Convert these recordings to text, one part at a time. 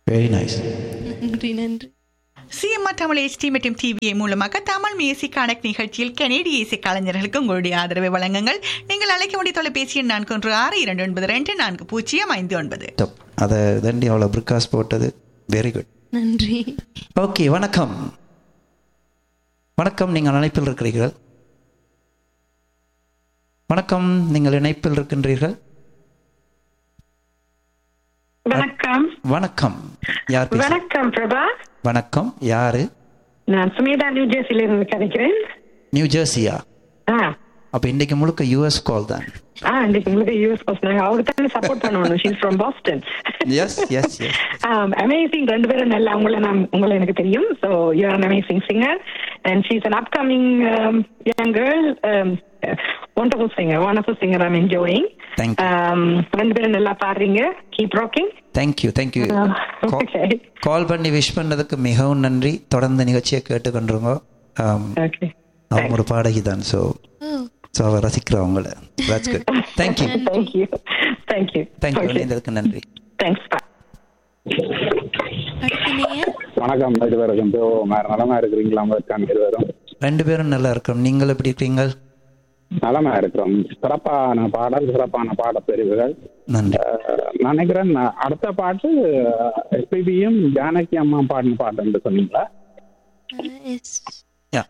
Very nice நன்றி நன்றி CMR Tamil HD மற்றும் டிவிஏ மூலமாக தமிழ் மியூசிக் கனெக்ட் நிகழ்ச்சியில் கனேடிய இசை கலைஞர்களுக்கு உங்களுடைய ஆதரவை வழங்குங்கள் நீங்கள் அழைக்க வேண்டிய தொலைபேசி எண் நான்கு ஒன்று ஆறு இரண்டு ஒன்பது ரெண்டு நான்கு பூஜ்ஜியம் ஐந்து ஒன்பது டப் அதை தண்டி அவ்வளோ பிரிக்காஸ் போட்டது வெரி குட் நன்றி ஓகே வணக்கம் வணக்கம் நீங்கள் அழைப்பில் இருக்கிறீர்கள் வணக்கம் நீங்கள் இணைப்பில் இருக்கின்றீர்கள் வணக்கம் வணக்கம் யார் பேச வணக்கம் பிரபா வணக்கம் யாரு நான் சுமேதா நியூ ஜெர்சில இருந்து கிடைக்கிறேன் நியூ ஜெர்சியா ஆ அப்போ இன்னைக்கு முழுக்க யூஎஸ் கால் தான் ஆ இன்னைக்கு உங்களுக்கு யூஎஸ் பர்ஸ் நாங்க அவருக்கு தானே சப்போர்ட் பண்ணணும் she's from Boston yes yes yes amazing ரெண்டு பேரும் நல்லா உங்களை நான் உங்களை எனக்கு தெரியும் so you are amazing singer and she's an upcoming young girl wonderful singer wonderful singer I'm enjoying Thank you. ரெண்டு பேரும் நல்லா பாடுறீங்க keep rocking thank you thank you okay. Call பண்ணி விஷ் பண்ணதுக்கு மிகவும் நன்றி தொடர்ந்து நிகழ்ச்சியை கேட்டுக்கொண்டிருங்க ஆம், ஓகே அவங்க ஒரு பாடகி தான் ஸோ ஸோ அவ ரசிக்கிறோம் அவங்கள that's good thank you thank you thank you thank you இணைந்ததுக்கு நன்றி தேங்க்ஸ் பா அடுத்த நேயர் வணக்கம் இது வரைக்கும் இப்போ வேற நலமா இருக்கிறீங்களா இருக்காங்க இது வரும் ரெண்டு பேரும் நல்லா இருக்கோம் நீங்கள் எப்படி இருக்கீங்க நலமா இருக்கிறோம் சிறப்பான பாடல் சிறப்பான பாடப்பிரிவுகள் நன்றி அஹ், நினைக்கிறேன் நான் அடுத்த பாட்டு எஸ்பிபியும் ஜானகி அம்மா பாடின பாட்டு என்று சொன்னீங்களா எஸ் யா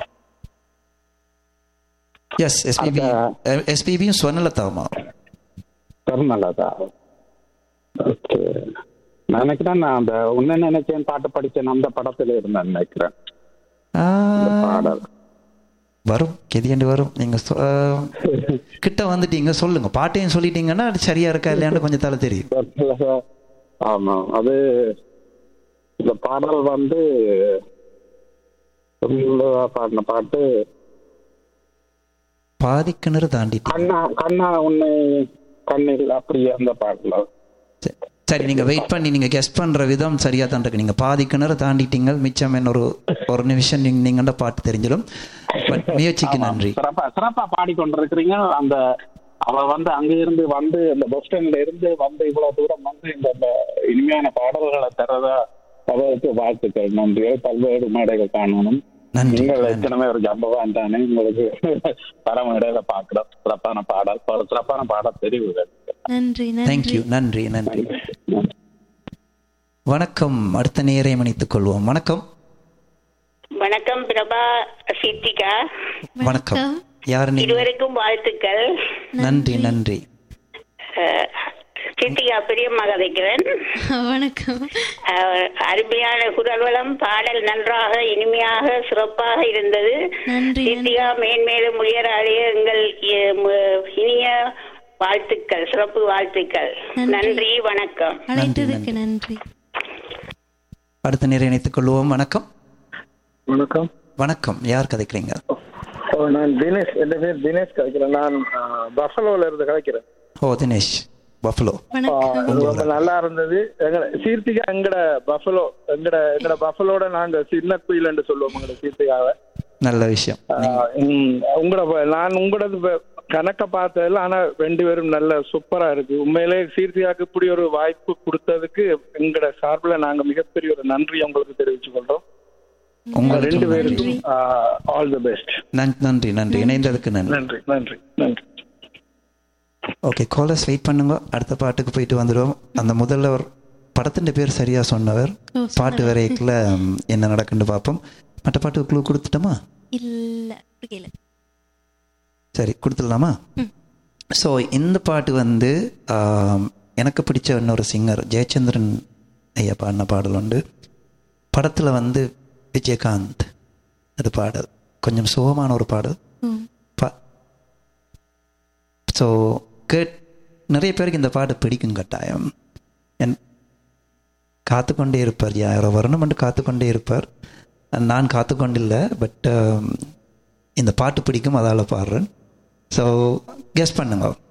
எஸ் எஸ்பிபி எஸ்பிபியும் ஸ்வர்ணலதாமா சொன்னலதா ஓகே நினைக்கிறேன் நான் அந்த உன்ன நினைச்சேன் பாட்டு படிச்சேன் அந்த படத்துல இருந்தேன் நினைக்கிறேன் அந்த பாடல் வரும் கெதியாண்டு வரும் நீங்க சொ- ஆ, கிட்ட வந்துட்டீங்க சொல்லுங்க பாட்டையும் சொல்லிட்டீங்கன்னா அது சரியா இருக்கா இல்லையான்னு கொஞ்சம் தலை தெரியும் ஆமா அது இந்த பாடல் வந்து சொல்லுவா பாடின பாட்டு பாதி கிணறு தாண்டிட்டீங்க கண்ணா கண்ணா உன்னை கண்ணில் அப்படி அந்த பாட்டுல சரி. சரி நீங்க வெயிட் பண்ணி நீங்க கெஸ் பண்ற விதம் சரியா தான் இருக்கு நீங்க பாதி கிணறு தாண்டிட்டீங்க மிச்சம் என்ன ஒரு ஒரு நிமிஷம் நீங்க நீங்கண்ட பாட்டு தெரிஞ்சிடும் பட் முயற்சிக்கு நன்றி சிறப்பா சிறப்பா பாடிக்கொண்டிருக்கிறீங்க அந்த அவ வந்து அங்க இருந்து வந்து இந்த பஸ் ஸ்டாண்ட்ல இருந்து வந்து இவ்வளவு தூரம் வந்து இந்த இந்த இனிமையான பாடல்களை தரதா அவருக்கு வாழ்த்துக்கள் நன்றிகள் பல்வேறு மேடைகள் காணணும் நன்றி நீங்கள் நன்றி. ஏற்கனவே ஒரு ஜம்பவான் தானே உங்களுக்கு பல மேடையில பாக்குறோம் சிறப்பான பாடல் ஒரு சிறப்பான பாடல் தெரிவுகள் நன்றி நன்றி தேங்க்யூ நன்றி நன்றி வணக்கம் அடுத்த நேரை மன்னித்துக் கொள்வோம் வணக்கம் வணக்கம் பிரபா சித்திகா வணக்கம் யார் நீங்க இருவருக்கும் வாழ்த்துக்கள் நன்றி நன்றி அஹ், சித்திகா பிரியமாக வைக்கிறேன் வணக்கம் அஹ், அருமையான குரல் வளம் பாடல் நன்றாக இனிமையாக சிறப்பாக இருந்தது நன்றி, சித்திகா மேன்மேலும் உயராளிய எங்கள் இ- மு- இனிய வாழ்த்துக்கள் சிறப்பு வாழ்த்துக்கள் நன்றி. நன்றி வணக்கம் அழைத்ததுக்கு நன்றி அடுத்த நேரை இணைத்துக் கொள்வோம் வணக்கம் வணக்கம் வணக்கம் யார் கதைக்கிறீங்க ஓ, நான் தினேஷ் என் பேர் தினேஷ் கதைக்கிறேன் நான் பஃபலோல இருந்து கதைக்கிறேன் ஓ தினேஷ் பஃபலோ வணக்கம் இது ரொம்ப நல்லா இருந்தது எங்கட சீர்த்திகா எங்கட பஃபலோ எங்கட எங்கட பஃபலோட நாங்க சின்ன குயில் என்று சொல்லுவோம் எங்கட சீர்த்திகாவை நல்ல விஷயம் ஆஹ், உம், உங்களோட ப- நான் உங்களோட ப- கணக்க பார்த்ததில்ல ஆனா ரெண்டு பேரும் நல்ல சூப்பரா இருக்கு உண்மையிலே சீர்த்திகாக்கு இப்படி ஒரு வாய்ப்பு கொடுத்ததுக்கு எங்கட சார்பில் நாங்க மிகப்பெரிய ஒரு நன்றி உங்களுக்கு தெரிவிச்சுக் கொள்றோம் உங்களுக்கு ரெண்டு நன்றி பேருக்கும் ஆல் தி பெஸ்ட் நன்- நன்றி நன்றி இணைந்ததுக்கு நன்றி நன்றி நன்றி நன்றி ஓகே காலர்ஸ் வெயிட் பண்ணுங்க அடுத்த பாட்டுக்கு போயிட்டு வந்துடுவோம் அந்த முதல்ல ஒரு படத்தின் பேர் சரியா சொன்னவர் ஓ, பாட்டு வரைக்குள்ள ம், என்ன நடக்குன்னு பார்ப்போம் மற்ற பாட்டுக்கு க்ளூ கொடுத்துட்டோமா இல்ல புரியல சரி கொடுத்துடலாமா ஸோ இந்த பாட்டு வந்து ஆம், எனக்கு பிடிச்ச இன்னொரு சிங்கர் ஜெயச்சந்திரன் ஐயா பாடின பாடல் உண்டு படத்தில் வந்து விஜயகாந்த் அது பாடல் கொஞ்சம் சுகமான ஒரு பாடல் ம். பா ஸோ கேட் நிறைய பேருக்கு இந்த பாட்டு பிடிக்கும் கட்டாயம் என் காத்துக்கொண்டே இருப்பார் யாரோ வரணுமென்று காத்துக்கொண்டே இருப்பார் நான் காத்துக்கொண்டில்லை பட் இந்த பாட்டு பிடிக்கும் அதால் பாடுறேன் ஸோ கெஸ் பண்ணுங்க